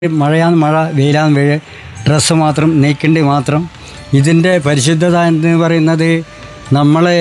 മഴയാന്ന് മഴ വെയിലാന്ന് വെയിൽ ഡ്രസ്സ് മാത്രം നെയ്ക്കേണ്ടി മാത്രം ഇതിൻ്റെ പരിശുദ്ധത എന്ന് പറയുന്നത് നമ്മളെ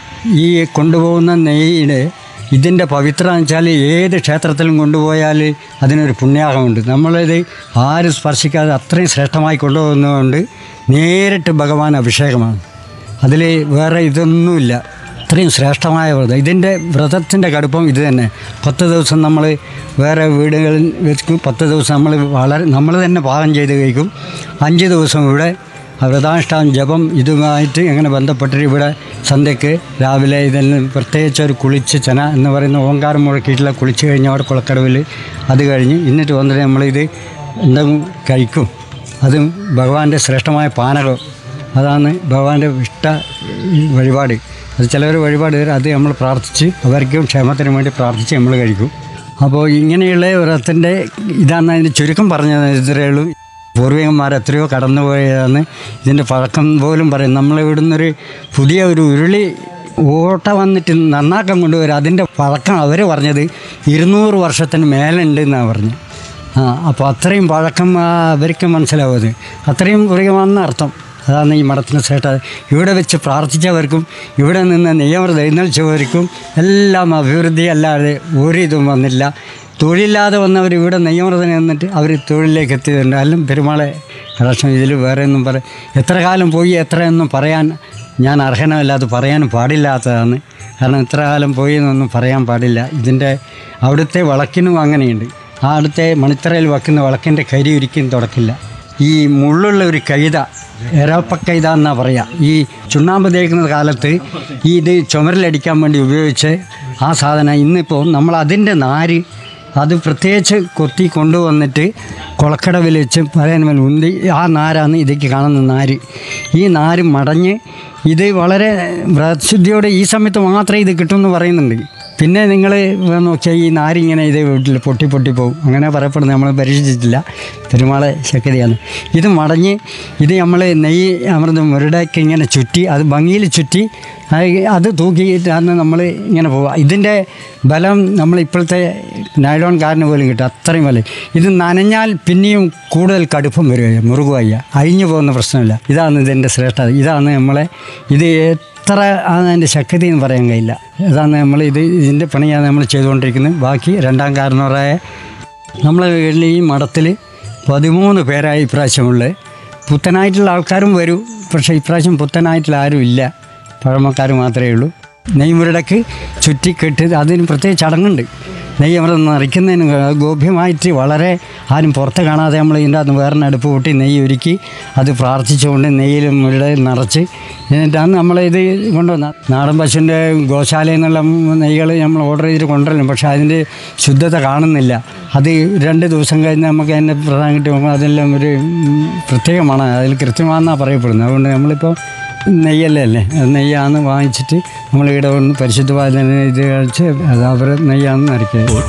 ഈ കൊണ്ടുപോകുന്ന നെയ്യുടെ ഇതിൻ്റെ പവിത്ര എന്ന് വെച്ചാൽ ഏത് ക്ഷേത്രത്തിലും കൊണ്ടുപോയാൽ അതിനൊരു പുണ്യാഹമുണ്ട് നമ്മളിത് ആരും സ്പർശിക്കാതെ അത്രയും ശ്രേഷ്ഠമായി കൊണ്ടുപോകുന്നതുകൊണ്ട് നേരിട്ട് ഭഗവാൻ അഭിഷേകമാണ് അതിൽ വേറെ ഇതൊന്നുമില്ല അത്രയും ശ്രേഷ്ഠമായ വ്രതം ഇതിൻ്റെ വ്രതത്തിൻ്റെ കടുപ്പം ഇത് തന്നെ പത്ത് ദിവസം നമ്മൾ വേറെ വീടുകളിൽ വെച്ച് പത്ത് ദിവസം നമ്മൾ വളരെ നമ്മൾ തന്നെ പാകം ചെയ്ത് കഴിക്കും അഞ്ച് ദിവസം ഇവിടെ വ്രതാനുഷ്ഠാനം ജപം ഇതുമായിട്ട് എങ്ങനെ ബന്ധപ്പെട്ടിട്ട് ഇവിടെ സന്ധ്യക്ക് രാവിലെ ഇതെല്ലാം പ്രത്യേകിച്ച് ഒരു കുളിച്ച് ചന എന്ന് പറയുന്ന ഓങ്കാരം മുഴക്കിയിട്ടുള്ള കുളിച്ച് കഴിഞ്ഞ അവിടെ കുളക്കടവിൽ അത് കഴിഞ്ഞ് എന്നിട്ട് വന്നിട്ട് നമ്മളിത് എന്തെങ്കിലും കഴിക്കും അതും ഭഗവാന്റെ ശ്രേഷ്ഠമായ പാനകം അതാണ് ഭഗവാന്റെ ഇഷ്ട വഴിപാട് അത് ചിലവർ വഴിപാട് തരും അത് നമ്മൾ പ്രാർത്ഥിച്ച് അവർക്കും ക്ഷേമത്തിനും വേണ്ടി പ്രാർത്ഥിച്ച് നമ്മൾ കഴിക്കും അപ്പോൾ ഇങ്ങനെയുള്ള വ്രതത്തിൻ്റെ ഇതാണ് അതിൻ്റെ ചുരുക്കം പറഞ്ഞത് ഇത്രയേ ഉള്ളൂ പൂർവികന്മാർ എത്രയോ കടന്നുപോയതാണ് ഇതിൻ്റെ പഴക്കം പോലും പറയും നമ്മൾ ഇവിടുന്നൊരു പുതിയ ഒരു ഉരുളി ഓട്ട വന്നിട്ട് നന്നാക്കാൻ കൊണ്ടുവരും അതിൻ്റെ പഴക്കം അവർ പറഞ്ഞത് ഇരുന്നൂറ് വർഷത്തിന് മേലുണ്ട് എന്നാണ് പറഞ്ഞത് ആ അപ്പോൾ അത്രയും പഴക്കം ആ, അവർക്ക് മനസ്സിലാവും അത് അത്രയും പൂർവികമാണെന്ന് അർത്ഥം അതാണ് ഈ മഠത്തിന് ശ്രേഷ്ഠ ഇവിടെ വെച്ച് പ്രാർത്ഥിച്ചവർക്കും ഇവിടെ നിന്ന് നിയമം എഴുന്നേൽച്ചവർക്കും എല്ലാം അഭിവൃദ്ധി അല്ലാതെ ഒരു ഇതും വന്നില്ല തൊഴിലില്ലാതെ വന്നവർ ഇവിടെ നെയ്യമൃതനെ നിന്നിട്ട് അവർ തൊഴിലിലേക്ക് എത്തിയിട്ടുണ്ട് അല്ലും പെരുമാളെ കടാക്ഷം ഇതിൽ വേറെ ഒന്നും പറ എത്ര കാലം പോയി എത്രയൊന്നും പറയാൻ ഞാൻ അർഹനമല്ലാതെ പറയാനും പാടില്ലാത്തതാണ് കാരണം ഇത്ര കാലം പോയി എന്നൊന്നും പറയാൻ പാടില്ല ഇതിൻ്റെ അവിടുത്തെ വിളക്കിനും അങ്ങനെയുണ്ട് ആ അടുത്തെ മണിത്തറയിൽ വെക്കുന്ന വിളക്കിൻ്റെ കരി ഒരിക്കലും തുടക്കില്ല ഈ മുള്ളുള്ള ഒരു കൈത എരപ്പക്കൈത എന്നാ പറയുക ഈ ചുണ്ണാമ്പ് തേക്കുന്ന കാലത്ത് ഈ ഇത് ചുമരിലടിക്കാൻ വേണ്ടി ഉപയോഗിച്ച് ആ സാധനം ഇന്നിപ്പോൾ നമ്മൾ അതിൻ്റെ നാര് അത് പ്രത്യേകിച്ച് കൊത്തി കൊണ്ടുവന്നിട്ട് കുളക്കടവിൽ വെച്ച് പറയാൻ മേൽ ഉന്തി ആ നാരാണ് ഇതിലേക്ക് കാണുന്ന നാര് ഈ നാര് മടഞ്ഞ് ഇത് വളരെ വ്രതശുദ്ധിയോടെ ഈ സമയത്ത് മാത്രമേ ഇത് കിട്ടുമെന്ന് പറയുന്നുണ്ട് പിന്നെ നിങ്ങൾ നോക്കിയാൽ ഈ നാരിങ്ങനെ ഇത് വീട്ടിൽ പൊട്ടി പൊട്ടി പോകും അങ്ങനെ പറയപ്പെടുന്നത് നമ്മൾ പരീക്ഷിച്ചിട്ടില്ല പെരുമാളെ ശക്തിയാണ് ഇത് മടഞ്ഞ് ഇത് നമ്മൾ നെയ്യ് അമൃതം മുരടയ്ക്ക് ഇങ്ങനെ ചുറ്റി അത് ഭംഗിയിൽ ചുറ്റി അത് അത് തൂക്കിയിട്ടാണ് നമ്മൾ ഇങ്ങനെ പോവുക ഇതിൻ്റെ ബലം നമ്മൾ ഇപ്പോഴത്തെ നൈലോൺ കാരന് പോലും കിട്ടും അത്രയും ബലം ഇത് നനഞ്ഞാൽ പിന്നെയും കൂടുതൽ കടുപ്പം വരിക മുറുകുവയ്യ അഴിഞ്ഞു പോകുന്ന പ്രശ്നമില്ല ഇതാണ് ഇതിൻ്റെ ശ്രേഷ്ഠത ഇതാണ് നമ്മളെ ഇത് എത്ര ആണ് അതിൻ്റെ ശക്തി എന്ന് പറയാൻ കഴിയില്ല ഇതാണ് നമ്മൾ ഇത് ഇതിൻ്റെ പണിയാണ് നമ്മൾ ചെയ്തുകൊണ്ടിരിക്കുന്നത് ബാക്കി രണ്ടാം കാരണവരായ നമ്മളെ വീട്ടിൽ ഈ മഠത്തിൽ പതിമൂന്ന് പേരായി ഇപ്രാവശ്യമുള്ളത് പുത്തനായിട്ടുള്ള ആൾക്കാരും വരും പക്ഷേ ഇപ്രാവശ്യം പുത്തനായിട്ടുള്ള ആരും ഇല്ല പഴമക്കാർ മാത്രമേ ഉള്ളൂ നെയ്മുരടക്ക് ചുറ്റിക്കെട്ട് അതിന് പ്രത്യേക ചടങ്ങുണ്ട് നെയ്യ് നമ്മൾ നിറയ്ക്കുന്നതിന് ഗോപ്യമായിട്ട് വളരെ ആരും പുറത്ത് കാണാതെ നമ്മൾ ഇതിൻ്റെ അകത്ത് വേറെ അടുപ്പ് കൂട്ടി നെയ്യ് ഒരുക്കി അത് പ്രാർത്ഥിച്ചുകൊണ്ട് നെയ്യിലും മുരുടെ നിറച്ച് എന്നിട്ടാണ് നമ്മളിത് കൊണ്ടുവന്ന നാടൻ പശുവിൻ്റെ ഗോശാലയിൽ നിന്നുള്ള നെയ്കൾ നമ്മൾ ഓർഡർ ചെയ്തിട്ട് കൊണ്ടുവരും പക്ഷേ അതിൻ്റെ ശുദ്ധത കാണുന്നില്ല അത് രണ്ട് ദിവസം കഴിഞ്ഞ് നമുക്ക് അതിൻ്റെ പ്രധാനം കിട്ടുമ്പോൾ അതെല്ലാം ഒരു ഉം, പ്രത്യേകമാണ് അതിൽ കൃത്യമാണെന്നാണ് പറയപ്പെടുന്നത് അതുകൊണ്ട് നമ്മളിപ്പോൾ നെയ്യല്ലേ അല്ലേ അത് നെയ്യാന്ന് വാങ്ങിച്ചിട്ട് നമ്മൾ ഇവിടെ വന്ന് പരിശുദ്ധമായ ഇത് കഴിച്ച് അത് അവർ നെയ്യാന്ന് നിറയ്ക്കുക